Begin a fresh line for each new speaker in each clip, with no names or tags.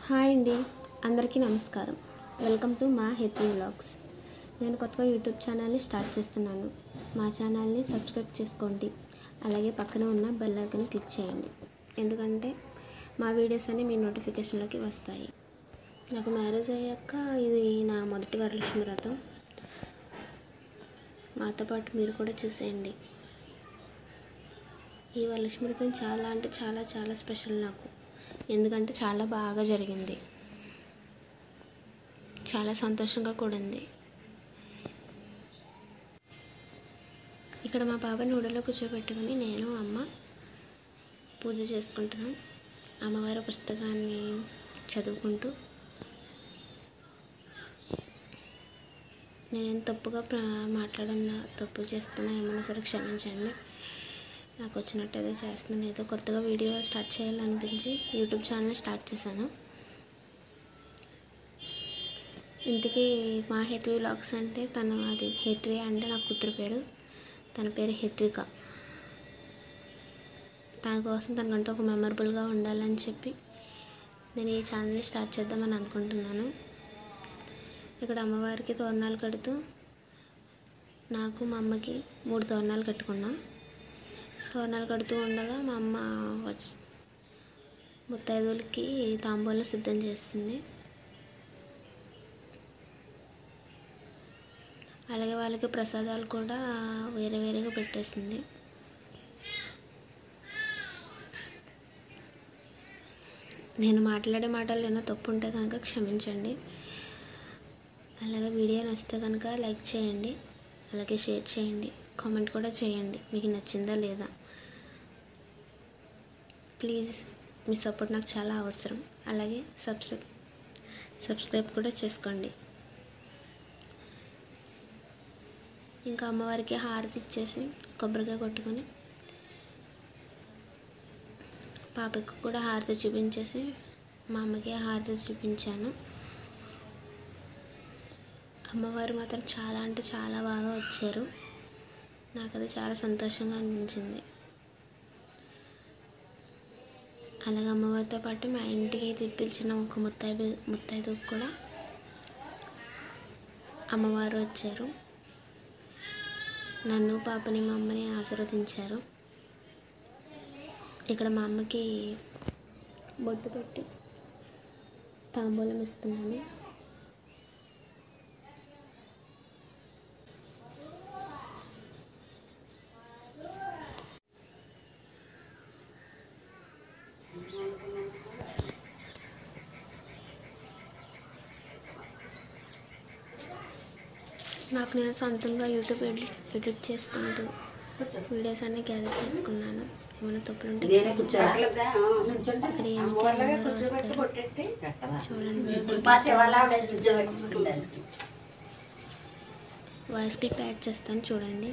Hi అండి అందరికీ నమస్కారం వెల్కమ్ టు మా హెత్వి వ్లాగ్స్ నేను కొత్తగా యూట్యూబ్ ఛానల్ని స్టార్ట్ చేస్తున్నాను మా ఛానల్ని సబ్స్క్రైబ్ చేసుకోండి అలాగే పక్కన ఉన్న బెల్ ఐకాన్ని క్లిక్ చేయండి ఎందుకంటే మా వీడియోస్ అన్నీ మీ నోటిఫికేషన్లోకి వస్తాయి నాకు మ్యారేజ్ అయ్యాక ఇది నా మొదటి వరలక్ష్మి వ్రతం మాతో పాటు మీరు కూడా చూసేయండి ఈ వరలక్ష్మి వ్రతం చాలా అంటే చాలా చాలా స్పెషల్ నాకు ఎందుకంటే చాలా బాగా జరిగింది చాలా సంతోషంగా కూడా ఉంది ఇక్కడ మా బాబాని ఊడలో కూర్చోబెట్టుకుని నేను అమ్మ పూజ చేసుకుంటున్నాం అమ్మవారి పుస్తకాన్ని చదువుకుంటూ నేను తప్పుగా ప్ర- మాట్లాడన్నా తప్పు చేస్తున్నా ఏమైనా సరే క్షమించండి నాకు వచ్చినట్టు ఏదో చేస్తున్నాను ఏదో కొత్తగా వీడియో స్టార్ట్ చేయాలనిపించి యూట్యూబ్ ఛానల్ స్టార్ట్ చేశాను ఇంతకీ మా హెత్వి వ్లాగ్స్ అంటే తను అది హెత్వి అంటే నా కూతురు పేరు తన పేరు హెత్విక తన కోసం తనకంటూ ఒక మెమరబుల్గా ఉండాలని చెప్పి నేను ఈ ఛానల్ని స్టార్ట్ చేద్దామని అనుకుంటున్నాను ఇక్కడ అమ్మవారికి తోరణాలు కడుతూ నాకు మా అమ్మకి మూడు తోరణాలు కట్టుకున్నాం తోరణాలు కడుతూ ఉండగా మా అమ్మ వచ్చి ముత్తైదువులకి తాంబూలం సిద్ధం చేస్తుంది అలాగే వాళ్ళకి ప్రసాదాలు కూడా వేరే వేరేగా పెట్టేసింది నేను మాట్లాడే మాటలు ఏమైనా తప్పు ఉంటే కనుక క్షమించండి అలాగే వీడియో నచ్చితే కనుక లైక్ చేయండి అలాగే షేర్ చేయండి కామెంట్ కూడా చేయండి మీకు నచ్చిందా లేదా ప్లీజ్ మీ సపోర్ట్ నాకు చాలా అవసరం అలాగే సబ్స్క్రైబ్ సబ్స్క్రైబ్ కూడా చేసుకోండి ఇంకా అమ్మవారికి హారతి ఇచ్చేసి కొబ్బరికాయ కొట్టుకొని పాపకి కూడా హారతి చూపించేసి మా అమ్మకి హారతి చూపించాను అమ్మవారు మాత్రం చాలా అంటే చాలా బాగా వచ్చారు నాకు అది చాలా సంతోషంగా అనిపించింది అలాగే అమ్మవారితో పాటు మా ఇంటికి తెప్పించిన ఒక ముత్తైదు ముత్తైదు కూడా అమ్మవారు వచ్చారు నన్ను పాపని మా అమ్మని ఆశీర్వదించారు ఇక్కడ మా అమ్మకి బొట్టు పెట్టి తాంబూలం ఇస్తున్నాను నాకు నేను సొంతంగా యూట్యూబ్ ఎడిట్ ఎడిట్ చేసుకుంటూ వీడియోస్ అన్ని గ్యాదర్ చేసుకున్నాను ఏమైనా తప్పులు ఉంటే క్షమించండి. ఇక్కడ ఏమిటి అమ్మవారు వస్తారు చూడండి వాయిస్ క్లిప్ యాడ్ చేస్తాను చూడండి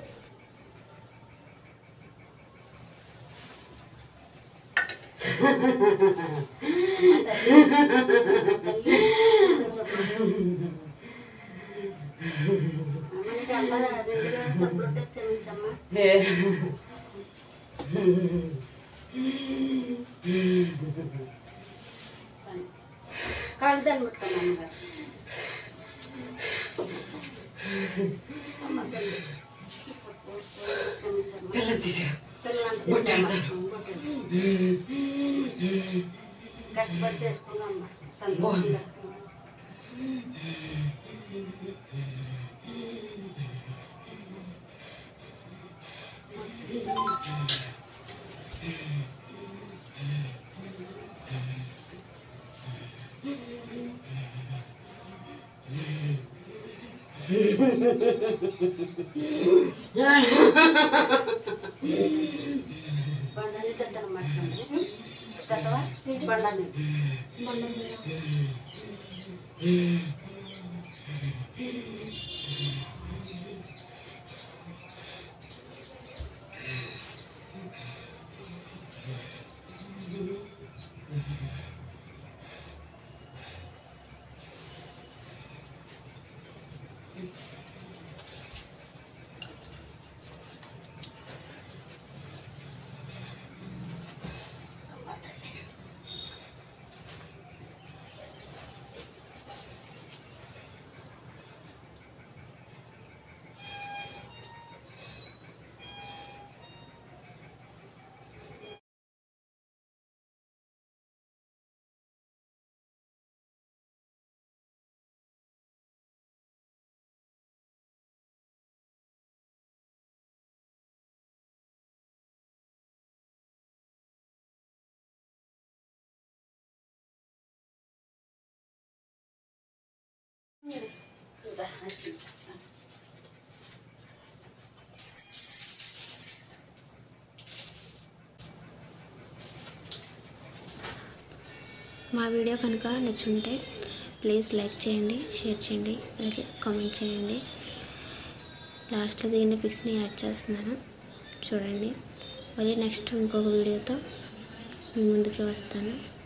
కాళ్ళు దాన్ని ముట్టుకున్నాను కష్టపడి చేసుకున్నాం సంతోషంగా బండని తెద్దన పట్టుకుంది తెద్దవా బండని ఇదా, వచ్చింది.
మా వీడియో కనుక నచ్చుంటే ప్లీజ్ లైక్ చేయండి షేర్ చేయండి అలాగే కామెంట్ చేయండి లాస్ట్లో దిగిన పిక్స్ని యాడ్ చేస్తున్నాను చూడండి మళ్ళీ నెక్స్ట్ ఇంకొక వీడియోతో మీ ముందుకి వస్తాను